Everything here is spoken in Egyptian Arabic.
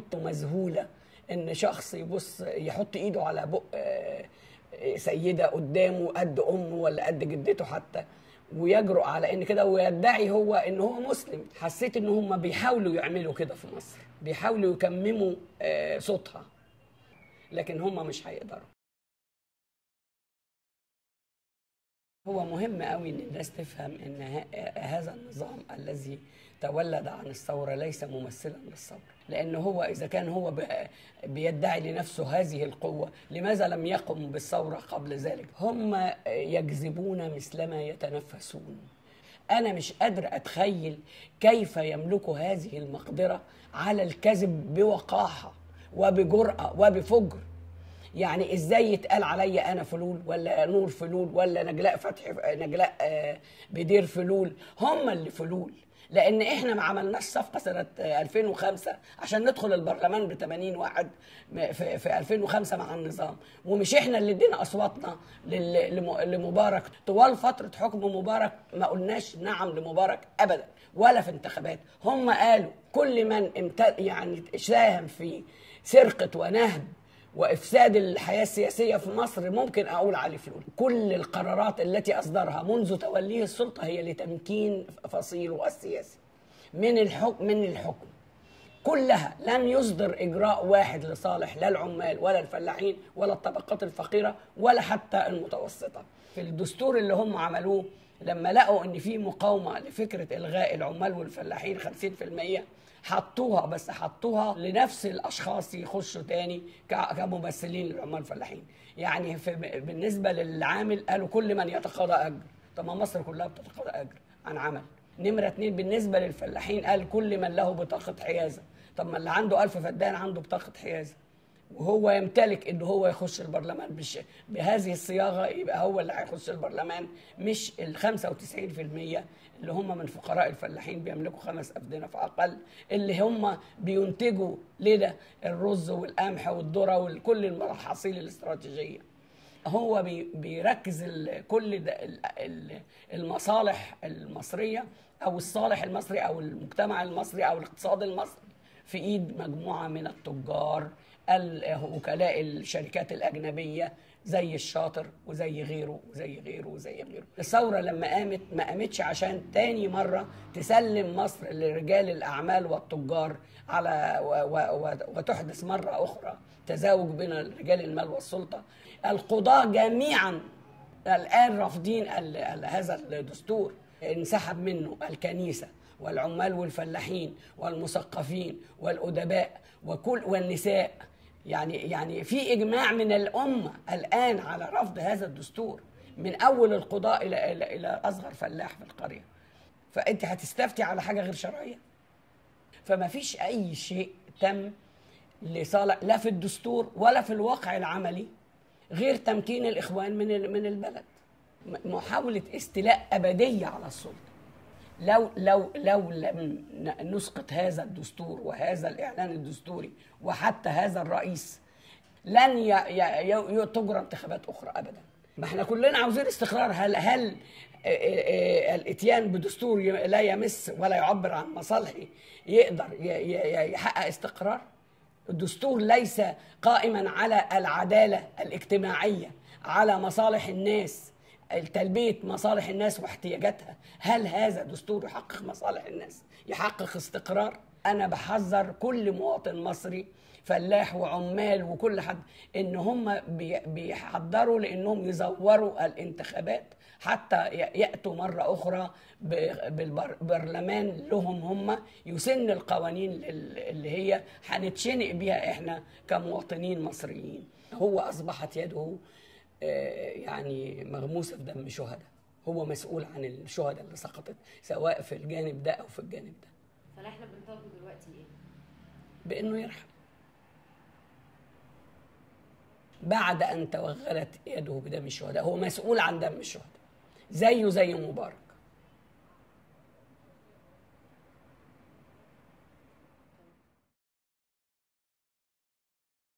كنت مذهوله ان شخص يبص يحط ايده على بق آه، سيده قدامه قد امه ولا قد جدته حتى ويجرؤ على ان كده ويدعي هو ان هو مسلم حسيت ان هم بيحاولوا يعملوا كده في مصر بيحاولوا يكمموا آه، صوتها لكن هم مش هيقدروا هو مهم قوي ان الناس تفهم ان ه- هذا النظام الذي تولد عن الثوره ليس ممثلا للثوره لان هو اذا كان هو ب- بيدعي لنفسه هذه القوه لماذا لم يقم بالثوره قبل ذلك هم يكذبون مثلما يتنفسون انا مش قادر اتخيل كيف يملكوا هذه المقدره على الكذب بوقاحه وبجرأه وبفجر يعني ازاي يتقال عليا انا فلول ولا نور فلول ولا نجلاء فتحي نجلاء آه، بدير فلول هم اللي فلول لان احنا ما عملناش صفقه سنه آه، 2005 عشان ندخل البرلمان ب 80 واحد م- في, في 2005 مع النظام ومش احنا اللي ادينا اصواتنا لل- لم- لمبارك طوال فتره حكم مبارك ما قلناش نعم لمبارك ابدا ولا في انتخابات هم قالوا كل من امت... يعني ساهم في سرقه ونهب وافساد الحياه السياسيه في مصر ممكن اقول عليه فلول كل القرارات التي اصدرها منذ توليه السلطه هي لتمكين فصيله السياسي من الحكم من الحكم كلها لم يصدر اجراء واحد لصالح لا العمال ولا الفلاحين ولا الطبقات الفقيره ولا حتى المتوسطه في الدستور اللي هم عملوه لما لقوا ان في مقاومه لفكره الغاء العمال والفلاحين 50% حطوها بس حطوها لنفس الاشخاص يخشوا تاني ك- كممثلين للعمال الفلاحين يعني في بالنسبه للعامل قالوا كل من يتقاضى اجر طب ما مصر كلها بتتقاضى اجر عن عمل نمره اتنين بالنسبه للفلاحين قال كل من له بطاقه حيازه طب ما اللي عنده ألف فدان عنده بطاقه حيازه وهو يمتلك ان هو يخش البرلمان بش بهذه الصياغه يبقى هو اللي هيخش البرلمان مش ال 95% اللي هم من فقراء الفلاحين بيملكوا خمس افدنه فاقل اللي هم بينتجوا لنا الرز والقمح والذره وكل المحاصيل الاستراتيجيه هو بي- بيركز ال- كل ده ال- ال- المصالح المصريه او الصالح المصري او المجتمع المصري او الاقتصاد المصري في ايد مجموعه من التجار ال- وكلاء الشركات الاجنبيه زي الشاطر وزي غيره وزي غيره وزي غيره الثوره لما قامت ما قامتش عشان تاني مره تسلم مصر لرجال الاعمال والتجار على و و و وتحدث مره اخرى تزاوج بين رجال المال والسلطه القضاه جميعا الان رافضين ال- ال- هذا الدستور انسحب منه الكنيسه والعمال والفلاحين والمثقفين والادباء وكل والنساء يعني يعني في اجماع من الامه الان على رفض هذا الدستور من اول القضاء الى الى, إلى اصغر فلاح في القريه فانت هتستفتي على حاجه غير شرعيه فما فيش اي شيء تم لصالح لا في الدستور ولا في الواقع العملي غير تمكين الاخوان من ال- من البلد م- محاوله استيلاء ابديه على السلطه لو لو لو لم ن- نسقط هذا الدستور وهذا الاعلان الدستوري وحتى هذا الرئيس لن ي- ي- ي- تجرى انتخابات اخرى ابدا ما احنا كلنا عاوزين استقرار هل هل آه، آه، آه، الاتيان بدستور ي- لا يمس ولا يعبر عن مصالحي يقدر ي- ي- يحقق استقرار الدستور ليس قائما على العداله الاجتماعيه على مصالح الناس تلبيه مصالح الناس واحتياجاتها هل هذا دستور يحقق مصالح الناس يحقق استقرار انا بحذر كل مواطن مصري فلاح وعمال وكل حد ان هم بي- بيحضروا لانهم يزوروا الانتخابات حتى ي- ياتوا مره اخرى ب- بالبرلمان لهم هم يسن القوانين ال- اللي هي هنتشنق بيها احنا كمواطنين مصريين هو اصبحت يده آه، يعني مغموسه في دم شهداء هو مسؤول عن الشهداء اللي سقطت سواء في الجانب ده او في الجانب ده فاحنا بنطالبه دلوقتي ايه؟ بانه يرحم بعد ان توغلت يده بدم الشهداء هو مسؤول عن دم الشهداء زيه زي مبارك